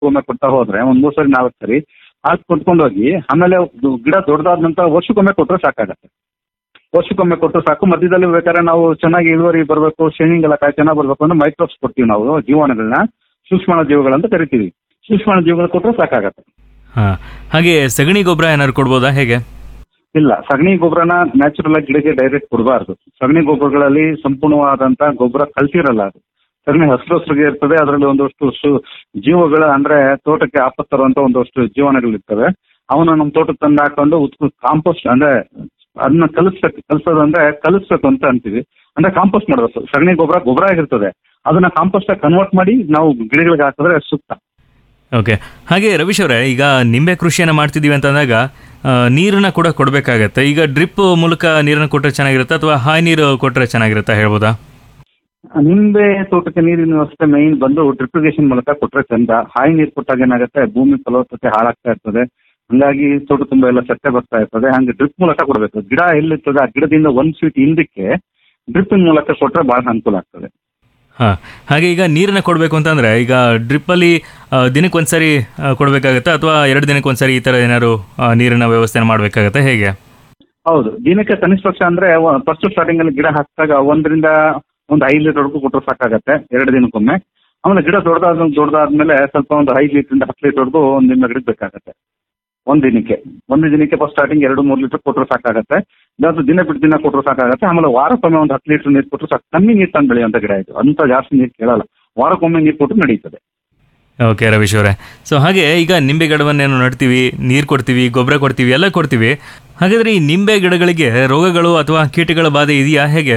ವರ್ಷಕ್ಕೊಮ್ಮೆ ಕೊಡ್ತಾ ಹೋದ್ರೆ ಒಂದ್ ಮೂರ್ ಸರಿ ನಾಲ್ಕು ಸರಿ ಅದು ಕೊಟ್ಕೊಂಡು ಹೋಗಿ ಆಮೇಲೆ ಅದು ಗಿಡ ದೊಡ್ಡದಾದ ನಂತರ ವರ್ಷಕ್ಕೊಮ್ಮೆ ಕೊಟ್ಟರೆ ಸಾಕಾಗತ್ತೆ ವರ್ಷಕ್ಕೊಮ್ಮೆ ಕೊಟ್ಟರು ಸಾಕು ಮಧ್ಯದಲ್ಲಿ ಬೇಕಾದ್ರೆ ನಾವು ಚೆನ್ನಾಗಿ ಇಳುವರಿ ಬರಬೇಕು ಶೈನಿಂಗ್ ಎಲ್ಲ ಕಾಯಿ ಚೆನ್ನಾಗಿ ಬರಬೇಕು ಅಂದ್ರೆ ಮೈಕ್ರೋಬ್ಸ್ ಕೊಡ್ತೀವಿ ನಾವು ಜೀವಾಣುಗಳನ್ನ ಸೂಕ್ಷ್ಮ ಜೀವಿಗಳಂತ ಕರಿತೀವಿ ಸೂಕ್ಷ್ಮ ಜೀವಿಗಳು ಕೊಟ್ಟರೆ ಸಾಕಾಗತ್ತೆ ಹಾ ಹಾಗೆ ಸಗಣಿ ಗೊಬ್ಬರ ಏನಾದ್ರು ಕೊಡ್ಬೋದಾ ಹೇಗೆ ಇಲ್ಲ ಸಗಣಿ ಗೊಬ್ಬರನ ನ್ಯಾಚುರಲ್ ಆಗಿ ಗಿಡಕ್ಕೆ ಡೈರೆಕ್ಟ್ ಕೊಡಬಾರ್ದು ಸಗಣಿ ಗೊಬ್ಬರಗಳಲ್ಲಿ ಸಂಪೂರ್ಣವಾದಂತ ಗೊಬ್ಬರ ಕಲ್ತಿರಲ್ಲ ಅದು ಸಗಣಿ ಹಸಿರು ಹಸಿರಿಗೆ ಇರ್ತದೆ ಅದರಲ್ಲಿ ಒಂದಷ್ಟು ಸು- ಜೀವಗಳ ಅಂದ್ರೆ ತೋಟಕ್ಕೆ ಆಪತ್ತು ತರುವಂತ ಒಂದಷ್ಟು ಜೀವನಗಳಿರ್ತವೆ ಅವನ್ನ ನಮ್ಮ ತೋಟಕ್ಕೆ ತಂದು ಹಾಕೊಂಡು ಉತ್ಕು ಕಾಂಪೋಸ್ಟ್ ಅಂದ್ರೆ ಅದನ್ನ ಕಲಿಸ್ಬೇಕು ಕಲಿಸೋದು ಅಂದ್ರೆ ಕಲಿಸ್ಬೇಕು ಅಂತ ಅಂತೀವಿ ಅಂದ್ರೆ ಕಾಂಪೋಸ್ಟ್ ಮಾಡಬೇಕು ಸಗಣಿ ಗೊಬ್ಬರ ಗೊಬ್ಬರ ಆಗಿರ್ತದೆ ಅದನ್ನ ಕಾಂಪೋಸ್ಟ್ ಕನ್ವರ್ಟ್ ಮಾಡಿ ನಾವು ಗಿಡಗಳಿಗೆ ಹಾಕಿದ್ರೆ ಸೂಕ್ತ ಓಕೆ ಹಾಗೆ ರವೀಶ್ ಅವರೇ ಈಗ ನಿಂಬೆ ಕೃಷಿಯನ್ನು ಮಾಡ್ತಿದ್ದೀವಿ ಅಂತಂದಾಗ ಆ, ನೀರನ್ನ ಕೂಡ ಕೊಡಬೇಕಾಗತ್ತೆ ಈಗ ಡ್ರಿಪ್ ಮೂಲಕ ನೀರನ್ನು ಕೊಟ್ಟರೆ ಚೆನ್ನಾಗಿರುತ್ತಾ ಅಥವಾ ಹಾಯ್ ನೀರು ಕೊಟ್ಟರೆ ಚೆನ್ನಾಗಿರುತ್ತಾ ಹೇಳ್ಬೋದಾ ನಿಂಬೆ ತೋಟಕ್ಕೆ ನೀರಿನ ವ್ಯವಸ್ಥೆ ಮೈನ್ ಬಂದು ಡ್ರಿಪ್ರಿಗೇಷನ್ ಮೂಲಕ ಕೊಟ್ರೆ ಚಂದ ಹಾಯಿ ನೀರು ಕೊಟ್ಟಾಗ ಏನಾಗುತ್ತೆ ಭೂಮಿ ಫಲವತ್ತತೆ ಹಾಳಾಗ್ತಾ ಇರ್ತದೆ ಹಂಗಾಗಿ ತೋಟ ತುಂಬ ಎಲ್ಲ ಸತ್ತೆ ಬರ್ತಾ ಇರ್ತದೆ ಹಂಗೆ ಡ್ರಿಪ್ ಮೂಲಕ ಕೊಡಬೇಕು ಗಿಡ ಎಲ್ಲಿರ್ತದೆ ಆ ಗಿಡದಿಂದ ಒಂದ್ ಫೀಟ್ ಹಿಂದಕ್ಕೆ ಡ್ರಿಪ್ಪಿನ ಮೂಲಕ ಕೊಟ್ರೆ ಬಹಳ ಅನುಕೂಲ ಆಗ್ತದೆ ಹಾಂ ಹಾಗೆ ಈಗ ನೀರನ್ನ ಕೊಡಬೇಕು ಅಂತಂದರೆ ಈಗ ಡ್ರಿಪ್ಪಲ್ಲಿ ದಿನಕ್ಕೆ ಒಂದ್ಸರಿ ಆ, ಕೊಡಬೇಕಾಗತ್ತಾ ಅಥವಾ ಎರಡು ದಿನಕ್ಕೆ ಒಂದ್ಸರಿ ಈ ಥರ ಏನಾದ್ರು ಆ, ನೀರಿನ ವ್ಯವಸ್ಥೆ ಮಾಡಬೇಕಾಗತ್ತಾ ಹೇಗೆ ಹೌದು ದಿನಕ್ಕೆ ಕನಿಷ್ಠ ಪಕ್ಷ ಅಂದ್ರೆ ಫಸ್ಟ್ ಸ್ಟಾರ್ಟಿಂಗ್ ಅಲ್ಲಿ ಗಿಡ ಹಾಕಿದಾಗ ಒಂದರಿಂದ ಒಂದು ಐದು ಲೀಟರ್ವರೆಗೂ ಕೊಟ್ಟರೆ ಸಾಕಾಗತ್ತೆ ಎರಡು ದಿನಕ್ಕೊಮ್ಮೆ ಆಮೇಲೆ ಗಿಡ ದೊಡ್ಡದಾದ ದೊಡ್ಡದಾದ್ಮೇಲೆ ಸ್ವಲ್ಪ ಒಂದು ಐದು ಲೀಟರಿಂದ ಹತ್ತು ಲೀಟರ್ವರೆಗೂ ಒಂದು ನಿಮ್ಮ ಗಿಡಕ್ಕೆ ಬೇಕಾಗತ್ತೆ ಒಂದು ದಿನಕ್ಕೆ ಒಂದು ದಿನಕ್ಕೆ ಫಸ್ಟ್ ಸ್ಟಾರ್ಟಿಂಗ್ ಎರಡು ಮೂರು ಲೀಟರ್ ಕೊಟ್ಟರೆ ಸಾಕಾಗತ್ತೆ ಇದಾದ್ರು ದಿನ ಬಿಟ್ಟು ದಿನ ಕೊಟ್ಟರೆ ಸಾಕಾಗತ್ತೆ ಆಮೇಲೆ ವಾರಕ್ಕೊಮ್ಮೆ ಒಂದು ಹತ್ತು ಲೀಟರ್ ನೀರು ಕೊಟ್ಟರೆ ಸಾಕು ಕಮ್ಮಿ ನೀರು ತಂದು ಬೆಳೆಯುವಂಥ ಗಿಡ ಇದು ಅಂತ ಜಾಸ್ತಿ ನೀರು ಕೇಳಲ್ಲ ವಾರಕ್ಕೊಮ್ಮೆ ನೀರು ಕೊಟ್ಟರು ನಡೀತದೆ ಓಕೆ ರವೀಶ್ ಅವರೇ ಸೊ ಹಾಗೆ ಈಗ ನಿಂಬೆ ಗಿಡವನ್ನೇನು ನಡ್ತೀವಿ ನೀರು ಕೊಡ್ತೀವಿ ಗೊಬ್ಬರ ಕೊಡ್ತೀವಿ ಎಲ್ಲ ಕೊಡ್ತೀವಿ ಹಾಗಾದ್ರೆ ಈ ನಿಂಬೆ ಗಿಡಗಳಿಗೆ ರೋಗಗಳು ಅಥವಾ ಕೀಟಗಳ ಬಾಧೆ ಇದೆಯಾ ಹೇಗೆ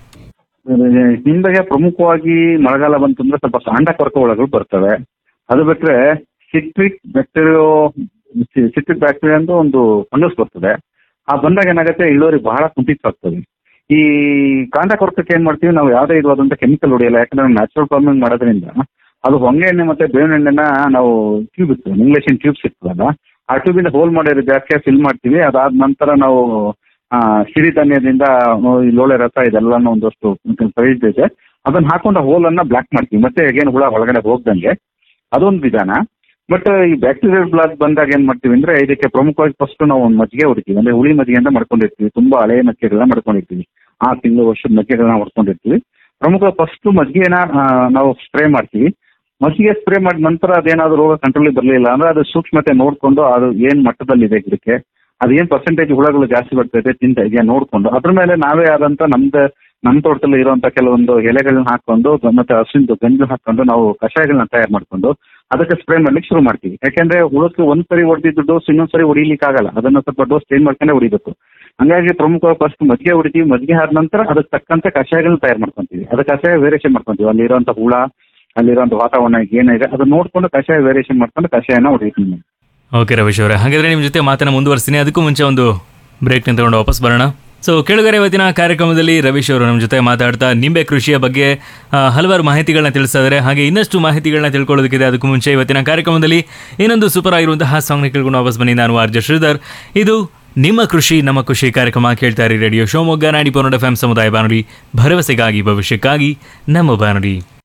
ನಿಂಬೆಗೆ ಪ್ರಮುಖವಾಗಿ ಮಳೆಗಾಲ ಬಂತಂದ್ರೆ ಸ್ವಲ್ಪ ಕಾಂಡ ಕೊರಕ ಹುಳಗಳು ಬರ್ತವೆ ಅದು ಬಿಟ್ರೆ ಸಿಟ್ರಿಕ್ ಬ್ಯಾಕ್ಟೀರಿಯೋ ಸಿಟ್ರಿಕ್ ಬ್ಯಾಕ್ಟೀರಿಯಾ ಅಂತ ಒಂದು ಫಂಗಸ್ ಬರ್ತದೆ ಆ ಬಂದಾಗ ಏನಾಗುತ್ತೆ ಇಳುವರಿ ಬಹಳ ಕುಂಠಿತ ಆಗ್ತದೆ ಈ ಕಾಂಡ ಕೊರಕಕ್ಕೆ ಏನ್ ಮಾಡ್ತೀವಿ ನಾವು ಯಾವುದೇ ಇರುವಾದಂತ ಕೆಮಿಕಲ್ ಹೊಡೆಯಲ್ಲ ಯಾಕಂದ್ರೆ ನ್ಯಾಚುರಲ್ ಫಾರ್ಮಿಂಗ್ ಮಾಡೋದ್ರಿಂದ ಅದು ಹೊಂಗೆ ಎಣ್ಣೆ ಮತ್ತೆ ಬೇವಿನ ಎಣ್ಣೆನ ನಾವು ಟ್ಯೂಬ್ ಇರ್ತದೆ ಇಂಗ್ಲೇಷನ್ ಟ್ಯೂಬ್ಸ್ ಇರ್ತದಲ್ಲ ಆ ಟ್ಯೂಬಿಂದ ಹೋಲ್ ಮಾಡಿರೋ ಜಾಸ್ತಿ ಫಿಲ್ ಮಾಡ್ತೀವಿ ಅದಾದ ನಂತರ ನಾವು ಆ, ಸಿರಿಧಾನ್ಯದಿಂದ ಈ ಲೋಳೆ ರಸ ಇದೆಲ್ಲನೂ ಒಂದಷ್ಟು ಪ್ರೈಸ್ ಇದೆ ಅದನ್ನ ಹಾಕೊಂಡು ಹೋಲನ್ನ ಬ್ಲಾಕ್ ಮಾಡ್ತೀವಿ ಮತ್ತೆ ಏನು ಹುಳ ಒಳಗಡೆ ಹೋಗ್ದಂಗೆ ಅದೊಂದು ವಿಧಾನ ಬಟ್ ಈ ಬ್ಯಾಕ್ಟೀರಿಯಲ್ ಬ್ಲಾಕ್ ಬಂದಾಗ ಏನ್ ಮಾಡ್ತೀವಿ ಅಂದ್ರೆ ಇದಕ್ಕೆ ಪ್ರಮುಖವಾಗಿ ಫಸ್ಟ್ ನಾವು ಒಂದು ಮಜ್ಜಿಗೆ ಹೊಡಿತೀವಿ ಅಂದ್ರೆ ಹುಳಿ ಮಜ್ಜಿಗೆ ಅಂತ ಮಾಡ್ಕೊಂಡಿರ್ತೀವಿ ತುಂಬಾ ಹಳೆಯ ಮಜ್ಜಿಗೆಗಳನ್ನ ಮಾಡ್ಕೊಂಡಿರ್ತೀವಿ ಆ ತಿಂಗಳು ವರ್ಷದ ಮಜ್ಜಿಗೆಗಳನ್ನ ಮಾಡ್ಕೊಂಡಿರ್ತೀವಿ ಪ್ರಮುಖ ಫಸ್ಟ್ ಮಜ್ಜಿಗೆನ ಆ, ನಾವು ಸ್ಪ್ರೇ ಮಾಡ್ತೀವಿ ಮಜ್ಜಿಗೆ ಸ್ಪ್ರೇ ಮಾಡಿದ ನಂತರ ಅದೇನಾದ್ರು ರೋಗ ಕಂಟ್ರೋಲಿಗೆ ಬರಲಿಲ್ಲ ಅಂದ್ರೆ ಅದು ಸೂಕ್ಷ್ಮತೆ ನೋಡ್ಕೊಂಡು ಅದು ಏನ್ ಮಟ್ಟದಲ್ಲಿದೆ ಗಿಡಕ್ಕೆ ಅದೇನ್ ಪರ್ಸೆಂಟೇಜ್ ಹುಳಗಳು ಜಾಸ್ತಿ ಬರ್ತೈತೆ ತಿಂತ ಇದೆಯಾ ನೋಡ್ಕೊಂಡು ಅದ್ರ ಮೇಲೆ ನಾವೇ ಆದಂತ ನಮ್ದು ನಮ್ಮ ತೋಟದಲ್ಲಿ ಇರುವಂತ ಕೆಲವೊಂದು ಎಲೆಗಳನ್ನ ಹಾಕೊಂಡು ಮತ್ತೆ ಹಸಿಂದು ಗಂಜು ಹಾಕೊಂಡು ನಾವು ಕಷಾಯಗಳನ್ನ ತಯಾರು ಮಾಡ್ಕೊಂಡು ಅದಕ್ಕೆ ಸ್ಪ್ರೇ ಮಾಡ್ಲಿಕ್ಕೆ ಶುರು ಮಾಡ್ತೀವಿ ಯಾಕೆಂದ್ರೆ ಹುಳಕ್ಕೆ ಒಂದ್ ಸರಿ ಹೊಡೆದಿದ್ದು ಡೋಸ್ ಇನ್ನೊಂದ್ ಸರಿ ಹೊಡಿಲಿಕ್ಕೆ ಆಗಲ್ಲ ಅದನ್ನ ಸ್ವಲ್ಪ ಡೋಸ್ ಚೇಂಜ್ ಮಾಡ್ಕೊಂಡೇ ಹೊಡಿಬೇಕು ಹಂಗಾಗಿ ಪ್ರಮುಖ ಫಸ್ಟ್ ಮಜ್ಜಿಗೆ ಹೊಡಿತೀವಿ ಮಜ್ಜಿಗೆ ಆದ ನಂತರ ಅದಕ್ಕೆ ತಕ್ಕಂತೆ ಕಷಾಯಗಳನ್ನ ತಯಾರು ಮಾಡ್ಕೊಂತೀವಿ ಅದಕ್ಕೆ ಕಷಾಯ ವೇರಿಯೇಷನ್ ಮಾಡ್ಕೊಂತೀವಿ ಅಲ್ಲಿರುವಂತ ಹುಳ ಅಲ್ಲಿರುವಂತ ವಾತಾವರಣ ಏನಿದೆ ಅದನ್ನ ನೋಡ್ಕೊಂಡು ಕಷಾಯ ವೇರಿಯೇಷನ್ ಮಾಡ್ಕೊಂಡು ಕಷಾಯನ ಹೊಡಿತೀವಿ ನಾವು. ಓಕೆ ರವೀಶ್ ಅವರೇ ಹಾಗಾದ್ರೆ ನಿಮ್ಮ ಜೊತೆ ಮಾತನ್ನ ಮುಂದುವರಿಸ್ತೀನಿ ಅದಕ್ಕೂ ಮುಂಚೆ ಒಂದು ಬ್ರೇಕ್ನ ತಗೊಂಡು ವಾಪಸ್ ಬರೋಣ ಸೊ ಕೇಳುಗರೆ ಇವತ್ತಿನ ಕಾರ್ಯಕ್ರಮದಲ್ಲಿ ರವೀಶ್ ಅವರು ನಮ್ಮ ಜೊತೆ ಮಾತಾಡ್ತಾ ನಿಂಬೆ ಕೃಷಿಯ ಬಗ್ಗೆ ಆ, ಹಲವಾರು ಮಾಹಿತಿಗಳನ್ನ ತಿಳಿಸ್ತಾ ಇದ್ದಾರೆ ಹಾಗೆ ಇನ್ನಷ್ಟು ಮಾಹಿತಿಗಳನ್ನ ತಿಳ್ಕೊಳ್ಳೋದಕ್ಕಿದೆ ಅದಕ್ಕೂ ಮುಂಚೆ ಇವತ್ತಿನ ಕಾರ್ಯಕ್ರಮದಲ್ಲಿ ಇನ್ನೊಂದು ಸೂಪರ್ ಆಗಿರುವಂತಹ ಸಾಂಗ್ನ ಕೇಳ್ಕೊಂಡು ವಾಪಸ್ ಬನ್ನಿ ನಾನು ಆರ್ಜ ಶ್ರೀಧರ್ ಇದು ನಿಮ್ಮ ಕೃಷಿ ನಮ್ಮ ಖುಷಿ ಕಾರ್ಯಕ್ರಮ ಕೇಳ್ತಾ ಇರಿ ರೇಡಿಯೋ ಶಿವಮೊಗ್ಗ ನಾಡಿ ಪೊನ್ನಡ ಎಫ್ ಸಮುದಾಯ ಬಾನುಲಿ ಭರವಸೆಗಾಗಿ ಭವಿಷ್ಯಕ್ಕಾಗಿ ನಮ್ಮ ಬಾನುಲಿ